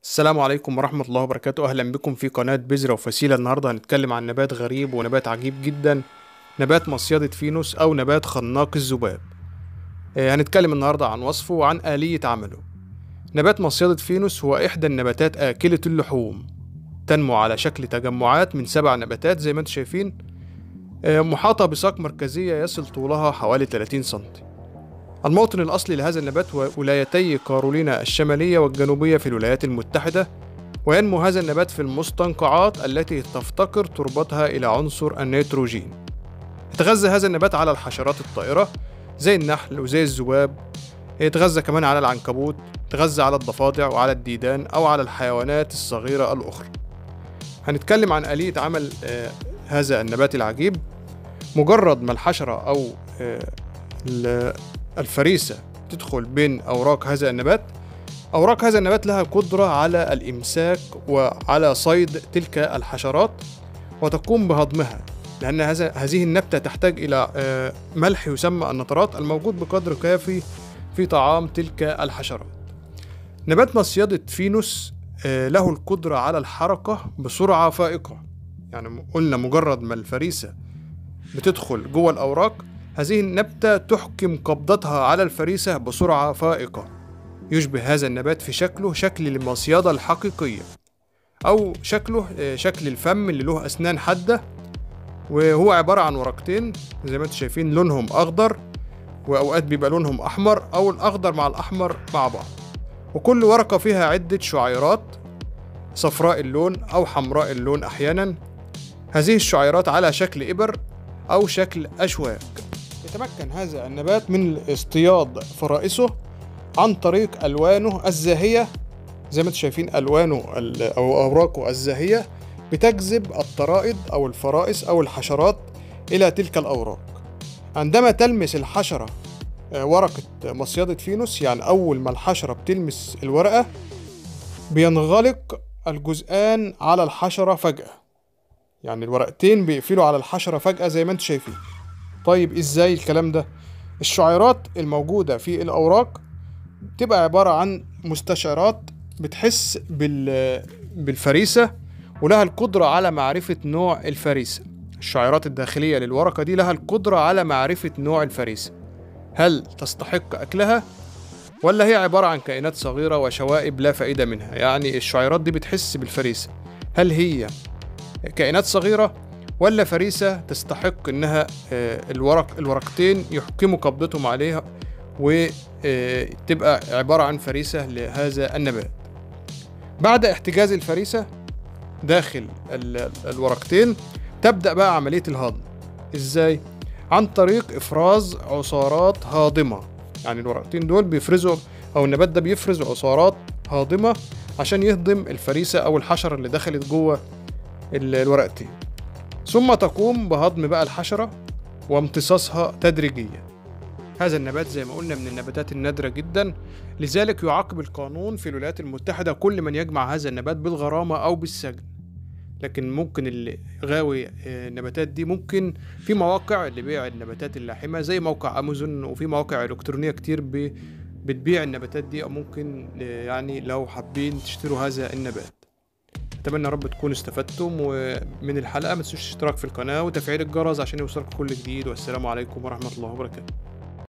السلام عليكم ورحمة الله وبركاته أهلا بكم في قناة بذرة وفسيلة النهاردة هنتكلم عن نبات غريب ونبات عجيب جدا نبات مصيدة فينوس أو نبات خناق الذباب آه، هنتكلم النهاردة عن وصفه وعن آلية عمله نبات مصيدة فينوس هو إحدى النباتات آكلة اللحوم تنمو على شكل تجمعات من سبع نباتات زي ما انتم شايفين آه، محاطة بساق مركزية يصل طولها حوالي 30 سنتي الموطن الأصلي لهذا النبات هو ولايتي كارولينا الشمالية والجنوبية في الولايات المتحدة وينمو هذا النبات في المستنقعات التي تفتقر تربتها إلى عنصر النيتروجين يتغذى هذا النبات على الحشرات الطائرة زي النحل وزي الذباب يتغذى كمان على العنكبوت يتغذى على الضفادع وعلى الديدان أو على الحيوانات الصغيرة الأخرى هنتكلم عن آلية عمل آه، هذا النبات العجيب مجرد ما الحشرة أو آه، ال- الفريسة تدخل بين أوراق هذا النبات أوراق هذا النبات لها قدرة على الإمساك وعلى صيد تلك الحشرات وتقوم بهضمها لأن هذا هذه النبتة تحتاج إلى آه، ملح يسمى النترات الموجود بقدر كافي في طعام تلك الحشرات نبات مصيدة فينوس آه، له القدرة على الحركة بسرعة فائقة يعني قلنا مجرد ما الفريسة بتدخل جوه الأوراق هذه النبتة تحكم قبضتها على الفريسة بسرعة فائقة يشبه هذا النبات في شكله شكل المصيدة الحقيقية أو شكله آه، شكل الفم اللي له أسنان حادة وهو عبارة عن ورقتين زي ما انتم شايفين لونهم أخضر وأوقات بيبقى لونهم أحمر أو الأخضر مع الأحمر مع بعض وكل ورقة فيها عدة شعيرات صفراء اللون أو حمراء اللون أحيانا هذه الشعيرات على شكل إبر أو شكل أشواك يتمكن هذا النبات من اصطياد فرائسه عن طريق ألوانه الزاهية زي ما انتم شايفين ألوانه ال- أو أوراقه الزاهية بتجذب الطرائد أو الفرائس أو الحشرات إلى تلك الأوراق عندما تلمس الحشرة آه، ورقة مصيدة فينوس يعني أول ما الحشرة بتلمس الورقة بينغلق الجزئان على الحشرة فجأة يعني الورقتين بيقفلوا على الحشرة فجأة زي ما انتم شايفين طيب ازاي الكلام ده الشعيرات الموجودة في الأوراق بتبقى عبارة عن مستشعرات بتحس بال... بالفريسة ولها القدرة على معرفة نوع الفريسة الشعيرات الداخلية للورقة دي لها القدرة على معرفة نوع الفريسة هل تستحق أكلها ولا هي عبارة عن كائنات صغيرة وشوائب لا فائدة منها يعني الشعيرات دي بتحس بالفريسة هل هي كائنات صغيرة ولا فريسة تستحق إنها آه، الورق الورقتين يحكموا قبضتهم عليها وتبقى عبارة عن فريسة لهذا النبات بعد احتجاز الفريسة داخل ال- الورقتين تبدأ بقى عملية الهضم إزاي؟ عن طريق إفراز عصارات هاضمة يعني الورقتين دول بيفرزوا أو النبات ده بيفرز عصارات هاضمة عشان يهضم الفريسة أو الحشرة اللي دخلت جوه ال- الورقتين ثم تقوم بهضم بقى الحشرة وامتصاصها تدريجيا هذا النبات زي ما قلنا من النباتات النادرة جدا لذلك يعاقب القانون في الولايات المتحدة كل من يجمع هذا النبات بالغرامة أو بالسجن لكن ممكن اللي غاوي آه، النباتات دي ممكن في مواقع لبيع النباتات اللاحمة زي موقع أمازون وفي مواقع إلكترونية كتير ب- بتبيع النباتات دي أو ممكن آه، يعني لو حابين تشتروا هذا النبات اتمنى يا رب تكونوا استفدتم ومن الحلقه ما تنسوش الاشتراك في القناه وتفعيل الجرس عشان يوصلكم كل جديد والسلام عليكم ورحمه الله وبركاته